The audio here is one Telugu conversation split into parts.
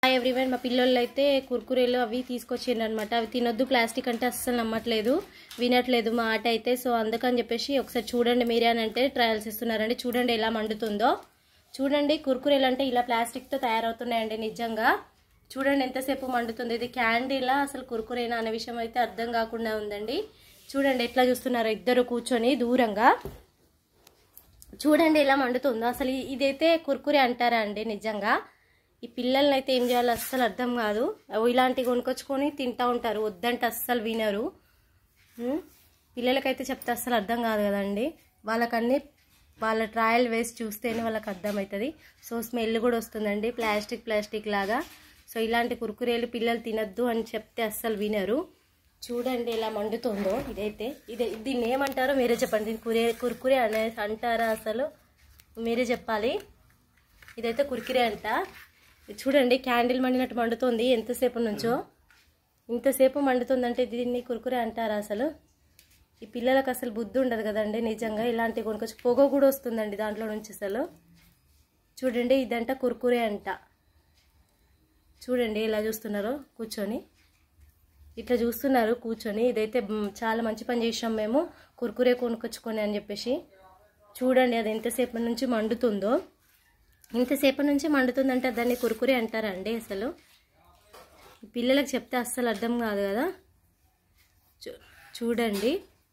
ఎవ్రీవన్ మా పిల్లలు అయితే కుర్కురేలు అవి తీసుకొచ్చిండ్రు అనమాట అవి తినొద్దు ప్లాస్టిక్ అంటే అస్సలు నమ్మట్లేదు వినట్లేదు మా ఆట అయితే సో అందుకని చెప్పేసి ఒకసారి చూడండి మీరే అని అంటే ట్రయల్స్ ఇస్తున్నారండి చూడండి ఎలా మండుతుందో చూడండి కుర్కురేలు అంటే ఇలా ప్లాస్టిక్తో తయారవుతున్నాయండి నిజంగా చూడండి ఎంతసేపు మండుతుంది ఇది క్యాండీలా అసలు కుర్కురేనా అనే విషయం అయితే అర్థం కాకుండా ఉందండి చూడండి ఎట్లా చూస్తున్నారో ఇద్దరు కూర్చొని దూరంగా చూడండి ఎలా మండుతుందో అసలు ఇ- ఇదైతే కుర్కురే అంటారా అండి నిజంగా ఈ పిల్లల్ని అయితే ఏం చేయాలో అస్సలు అర్థం కాదు అవి ఇలాంటివి కొనుక్కొచ్చుకొని తింటా ఉంటారు వద్దంటే అస్సలు వినరు ఉం? పిల్లలకైతే చెప్తే అస్సలు అర్థం కాదు కదండి వాళ్ళకన్నీ వాళ్ళ ట్రయల్ వేసి చూస్తేనే వాళ్ళకి అర్థమవుతుంది సో స్మెల్ కూడా వస్తుందండి ప్లాస్టిక్ ప్లాస్టిక్ లాగా సో ఇలాంటి కుర్కురేలు పిల్లలు తినద్దు అని చెప్తే అస్సలు వినరు చూడండి ఎలా మండుతుందో ఇదైతే ఇదే దీన్ని ఏమంటారో మీరే చెప్పండి దీన్ని కురే కుర్కురే అనే అంటారా అసలు మీరే చెప్పాలి ఇదైతే కుర్కురే అంట ఇది చూడండి క్యాండిల్ మండినట్టు మండుతుంది ఎంతసేపు నుంచో ఇంతసేపు మండుతుందంటే దీన్ని కుర్కురే అంటారా అసలు ఈ పిల్లలకు అసలు బుద్ధి ఉండదు కదండి నిజంగా ఇలాంటి కొనుకొచ్చి పొగ కూడా వస్తుందండి దాంట్లో నుంచి అసలు చూడండి ఇదంట కుర్కురే అంట చూడండి ఎలా చూస్తున్నారో కూర్చొని ఇట్లా చూస్తున్నారు కూర్చొని ఇదైతే మ్, చాలా మంచి పని చేసాం మేము కుర్కురే కొనుక్కొచ్చుకొని అని చెప్పేసి చూడండి అది ఎంతసేపు నుంచి మండుతుందో ఇంతసేపు నుంచి మండుతుందంటే దాన్ని కుర్కురే అంటారా అండి అసలు పిల్లలకు చెప్తే అస్సలు అర్థం కాదు కదా చూ- చూడండి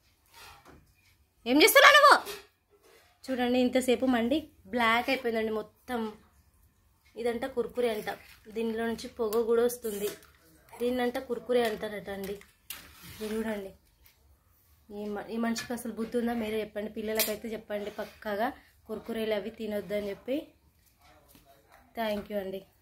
ఏం చేస్తున్నావు నువ్వు చూడండి ఇంతసేపు మండి బ్లాక్ అయిపోయిందండి మొత్తం ఇదంట కుర్కురే అంట దీనిలో నుంచి పొగ కూడా వస్తుంది దీన్నంట కుర్కురే అంటారట అండి ఇది చూడండి ఈ మ- ఈ మనిషికి అసలు బుద్ధి ఉందా మీరే చెప్పండి పిల్లలకైతే చెప్పండి పక్కాగా కుర్కురేలు అవి తినొద్దని చెప్పి థ్యాంక్ యూ అండి